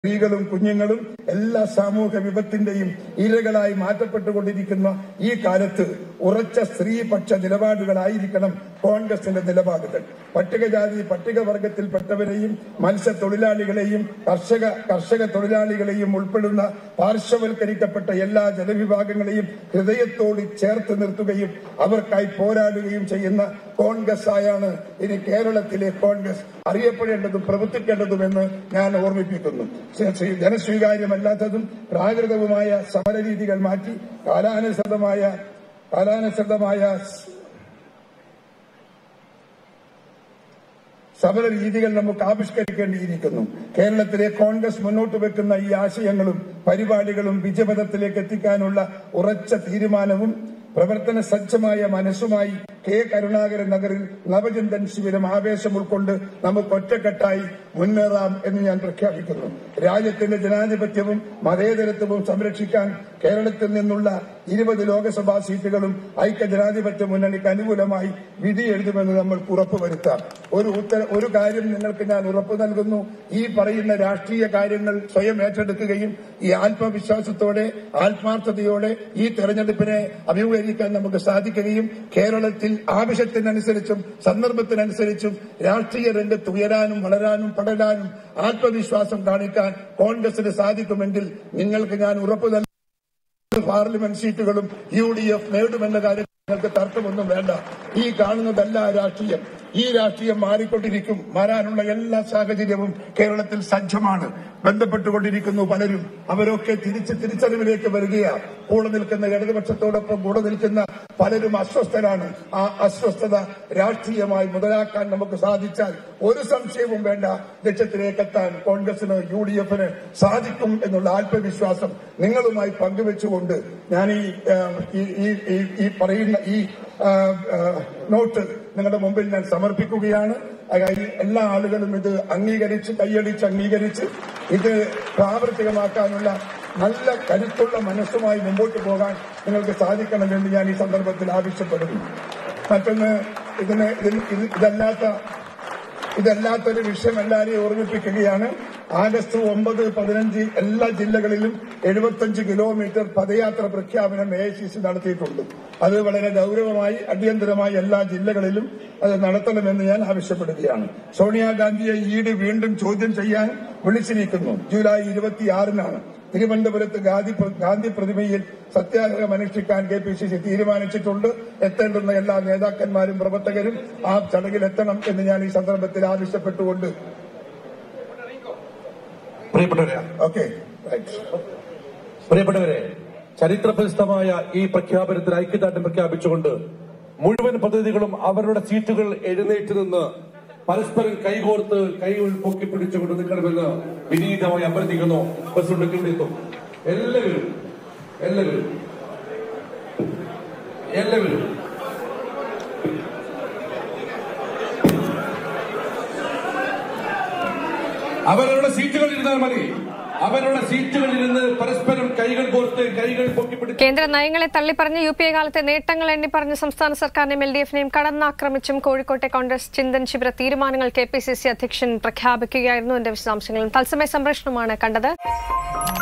സ്ത്രീകളും കുഞ്ഞുങ്ങളും എല്ലാ സാമൂഹ്യ വിപത്തിന്റെയും ഇരകളായി മാറ്റപ്പെട്ടുകൊണ്ടിരിക്കുന്ന ഈ കാലത്ത് ഉറച്ച സ്ത്രീപക്ഷ നിലപാടുകളായിരിക്കണം കോൺഗ്രസിന്റെ നിലപാടുകൾ പട്ടികജാതി പട്ടികവർഗത്തിൽപ്പെട്ടവരെയും മത്സ്യത്തൊഴിലാളികളെയും കർഷക കർഷക തൊഴിലാളികളെയും ഉൾപ്പെടുന്ന പാർശ്വവൽക്കരിക്കപ്പെട്ട എല്ലാ ജനവിഭാഗങ്ങളെയും ഹൃദയത്തോട് ചേർത്ത് നിർത്തുകയും അവർക്കായി പോരാടുകയും ചെയ്യുന്ന കോൺഗ്രസ് ആയാണ് ഇനി കേരളത്തിലെ കോൺഗ്രസ് അറിയപ്പെടേണ്ടതും പ്രവർത്തിക്കേണ്ടതുമെന്ന് ഞാൻ ഓർമ്മിപ്പിക്കുന്നു ശ്രീ- ജനസ്വീകാര്യമല്ലാത്തതും പ്രാകൃതവുമായ സമരരീതികൾ മാറ്റി കാലാനുസൃതമായ കാലാനുസൃതമായ സമര രീതികൾ നമുക്ക് ആവിഷ്കരിക്കേണ്ടിയിരിക്കുന്നു കേരളത്തിലെ കോൺഗ്രസ് മുന്നോട്ട് വെക്കുന്ന ഈ ആശയങ്ങളും പരിപാടികളും വിജയപഥത്തിലേക്ക് എത്തിക്കാനുള്ള ഉറച്ച തീരുമാനവും പ്രവർത്തന സജ്ജമായ മനസ്സുമായി കെ കരുണാകരൻ നഗറിൽ നവചിന്തൻ ശിബിരം ആവേശം ഉൾക്കൊണ്ട് നമുക്ക് ഒറ്റക്കെട്ടായി മുന്നേറാം എന്ന് ഞാൻ പ്രഖ്യാപിക്കുന്നു രാജ്യത്തിന്റെ ജനാധിപത്യവും മതേതരത്വവും സംരക്ഷിക്കാൻ കേരളത്തിൽ നിന്നുള്ള ഇരുപത് ലോക്സഭാ സീറ്റുകളും ഐക്യ ജനാധിപത്യ മുന്നണിക്ക് അനുകൂലമായി വിധി എഴുതുമെന്ന് നമ്മൾക്ക് ഉറപ്പുവരുത്താം ഒരു ഉത്തര ഒരു കാര്യം നിങ്ങൾക്ക് ഞാൻ ഉറപ്പു നൽകുന്നു ഈ പറയുന്ന രാഷ്ട്രീയ കാര്യങ്ങൾ സ്വയം ഏറ്റെടുക്കുകയും ഈ ആത്മവിശ്വാസത്തോടെ ആത്മാർത്ഥതയോടെ ഈ തെരഞ്ഞെടുപ്പിനെ അഭിമുഖീകരിക്കാൻ നമുക്ക് സാധിക്കുകയും കേരളത്തിൽ ആവശ്യത്തിനനുസരിച്ചും സന്ദർഭത്തിനനുസരിച്ചും രാഷ്ട്രീയ രംഗത്ത് ഉയരാനും വളരാനും പടരാനും ആത്മവിശ്വാസം കാണിക്കാൻ കോൺഗ്രസിന് സാധിക്കുമെങ്കിൽ നിങ്ങൾക്ക് ഞാൻ ഉറപ്പു നൽകുന്നു പാർലമെന്റ് സീറ്റുകളും യു ഡി എഫ് നേടുമെന്ന കാര്യത്തിൽ നിങ്ങൾക്ക് തർക്കമൊന്നും വേണ്ട ഈ കാണുന്നതല്ല രാഷ്ട്രീയം ഈ രാഷ്ട്രീയം മാറിക്കൊണ്ടിരിക്കും മാറാനുള്ള എല്ലാ സാഹചര്യവും കേരളത്തിൽ സജ്ജമാണ് ബന്ധപ്പെട്ടുകൊണ്ടിരിക്കുന്നു പലരും അവരൊക്കെ തിരിച്ച് തിരിച്ചറിവിലേക്ക് വരികയാണ് കൂടെ നിൽക്കുന്ന ഇടതുപക്ഷത്തോടൊപ്പം കൂടെ നിൽക്കുന്ന പലരും അസ്വസ്ഥരാണ് ആ അസ്വസ്ഥത രാഷ്ട്രീയമായി മുതലാക്കാൻ നമുക്ക് സാധിച്ചാൽ ഒരു സംശയവും വേണ്ട ലക്ഷ്യത്തിലേക്ക് എത്താൻ കോൺഗ്രസിന് യു ഡി എഫിന് സാധിക്കും എന്നുള്ള ആത്മവിശ്വാസം നിങ്ങളുമായി പങ്കുവെച്ചുകൊണ്ട് ഞാൻ ഈ ആ, ഈ- ഈ- ഈ- ഈ പറയുന്ന ഈ ആ, ആ, നോട്ട് നിങ്ങളുടെ മുമ്പിൽ ഞാൻ സമർപ്പിക്കുകയാണ് അതായത് എല്ലാ ആളുകളും ഇത് അംഗീകരിച്ച് കൈയടിച്ച് അംഗീകരിച്ച് ഇത് പ്രാവർത്തികമാക്കാനുള്ള നല്ല കരുത്തുള്ള മനസ്സുമായി മുമ്പോട്ട് പോകാൻ നിങ്ങൾക്ക് സാധിക്കണമെന്ന് ഞാൻ ഈ സന്ദർഭത്തിൽ ആവശ്യപ്പെടുന്നു മറ്റൊന്ന് ഇതിന് ഇതിന് ഇത് ഇതല്ലാത്ത ഇതല്ലാത്തൊരു വിഷയം എല്ലാവരെയും ഓർമ്മിപ്പിക്കുകയാണ് ആഗസ്റ്റ് ഒമ്പത് പതിനഞ്ച് എല്ലാ ജില്ലകളിലും എഴുപത്തഞ്ച് കിലോമീറ്റർ പദയാത്ര പ്രഖ്യാപനം എ ഐ സി സി നടത്തിയിട്ടുണ്ട് അത് വളരെ ഗൌരവമായി അടിയന്തരമായി എല്ലാ ജില്ലകളിലും അത് നടത്തണമെന്ന് ഞാൻ ആവശ്യപ്പെടുകയാണ് സോണിയാഗാന്ധിയെ ഈട് വീണ്ടും ചോദ്യം ചെയ്യാൻ വിളിച്ചിരിക്കുന്നു ജൂലൈ ഇരുപത്തിയാറിനാണ് തിരുവനന്തപുരത്ത് ഗാന്ധി ഗാന്ധി പ്രതിമയിൽ സത്യാഗ്രഹം അനുഷ്ഠിക്കാൻ കെ പി സി സി തീരുമാനിച്ചിട്ടുണ്ട് എത്തേണ്ടുന്ന എല്ലാ നേതാക്കന്മാരും പ്രവർത്തകരും ആ ചടങ്ങിൽ എത്തണം എന്ന് ഞാൻ ഈ സന്ദർഭത്തിൽ ആവശ്യപ്പെട്ടുകൊണ്ട് പ്രിയപ്പെട്ടവരെ ഓക്കെ റൈറ്റ് പ്രിയപ്പെട്ടവരെ ചരിത്രപ്രസിദ്ധമായ ഈ പ്രഖ്യാപനത്തിൽ ഐക്യദാർഢ്യം പ്രഖ്യാപിച്ചുകൊണ്ട് മുഴുവൻ പ്രതിനിധികളും അവരുടെ സീറ്റുകൾ എഴുന്നേറ്റ് നിന്ന് പരസ്പരം കൈകോർത്ത് കൈകൾ പൊക്കി പിടിച്ചുകൊണ്ട് നിൽക്കണമെന്ന് വിനീതമായി അഭ്യർത്ഥിക്കുന്നു പ്രസിഡന്റ് ഇവിടെ എത്തും എല്ലാവരും എല്ലാവരും എല്ലാവരും അവരവരുടെ സീറ്റുകളിൽ ഇരുന്നാൽ മതി അവരുടെ സീറ്റുകളിൽ ഇരുന്ന് പരസ്പരം കൈകൾ കോർത്ത് കൈകൾ പൊക്കി പിടിച്ച് കേന്ദ്ര നയങ്ങളെ തള്ളിപ്പറഞ്ഞ് യു പി എ കാലത്തെ നേട്ടങ്ങൾ എണ്ണിപ്പറഞ്ഞ് സംസ്ഥാന സർക്കാരിനെയും എൽ ഡി എഫിനെയും കടന്നാക്രമിച്ചും കോഴിക്കോട്ടെ കോൺഗ്രസ് ചിന്തൻ ശിബിര തീരുമാനങ്ങൾ കെ പി സി സി അധ്യക്ഷൻ പ്രഖ്യാപിക്കുകയായിരുന്നു എന്റെ വിശദാംശങ്ങളും തത്സമയ സംപ്രേഷണമാണ് കണ്ടത്